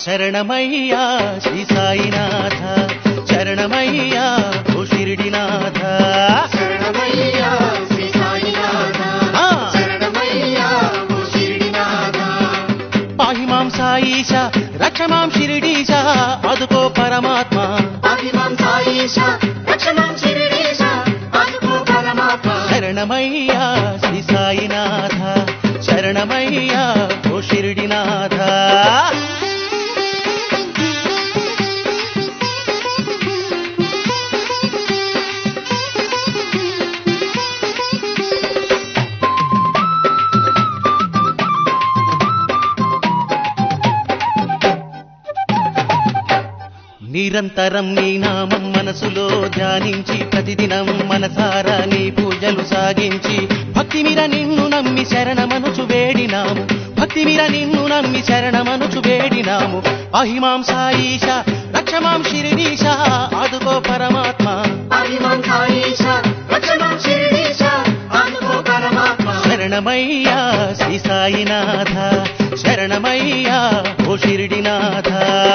శరణమయ్యా శ్రీ సాయినాథ శరణమయ్యా ఓ షిరిడినాథ శరణమయ్యా శ్రీ సాయినాథ ఆ. శరణమయ్యా ఓ షిరిడినాథ పాహి మాం సాయిష రక్ష మాం షిరిడీశ అదుకో పరమాత్మ అభిమాం సాయేష రక్షణం శిరిడీశ అందుకో పరమాత్మ శరణమయ్యా శ్రీ సాయినాథ శరణమయ్యా ఓ షిరిడినాథ నిరంతరం నీ నామం మనసులో ధ్యానించి ప్రతిదినం మనసారా నీ పూజలు సాగించి భక్తి మీర నిన్ను నమ్మి శరణమనుచు వేడినాము భక్తి మీర నిన్ను నమ్మి శరణమనుచు వేడినాము అహిమాం సాయిష రక్షమాం శిరిడీశ అదుకో పరమాత్మ అభిమాం సాయేష రక్షణం శిరిడీశ అందుకో పరమాత్మ శరణమయ్యా శ్రీ సాయినాథ శరణమయ్యా ఓ షిరిడినాథ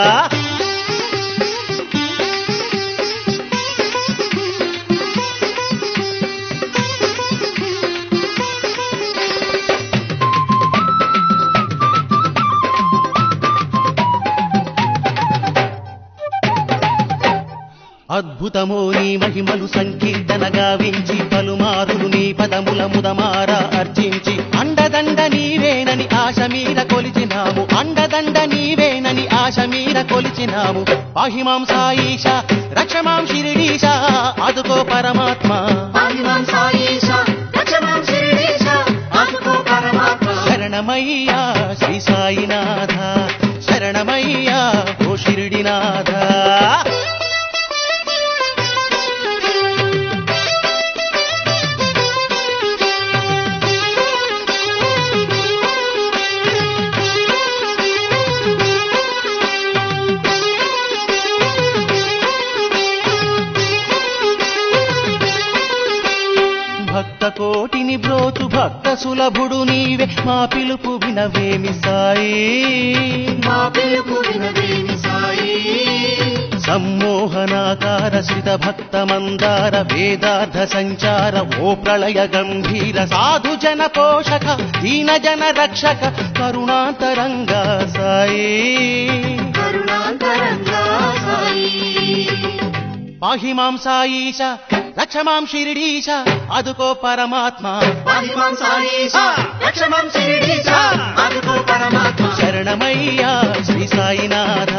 అద్భుతమో నీ మహిమలు సంకీర్తన గావించి పలుమారులు నీ పదముల ముదమార అర్చించి అండదండ నీవేనని ఆశ మీర కొలిచినాము అండదండ నీవేనని ఆశ మీర కొలిచినాము పాహిమాం సాయిష రక్షమాం శిరిడీశ అదుకో పరమాత్మ అభిమాం సాయేష రక్షణం శిరిడీశ అందుకో పరమాత్మ శరణమయ్యా శ్రీ సాయినాథ శరణమయ్యా ఓ షిరిడినాథ భక్త కోటిని బ్రోచు భక్త సులభుడు నీవే మా పిలుపు వినవేమి సాయి మా పిలుపు వినవేమి సాయి సమ్మోహనాకార శ్రిత భక్త మందార వేదార్థ సంచార ఓ ప్రళయ గంభీర సాధు జన పోషక దీన జన రక్షక కరుణాంతరంగా సాయి కరుణాంతరంగా సాయి పాహి మాం సాయిష రక్ష మాం షిరిడీశ అదుకో పరమాత్మ అభిమాం సాయేష రక్షణం శిరిడీశ అందుకో పరమాత్మ శరణమయ్యా శ్రీ సాయినాథ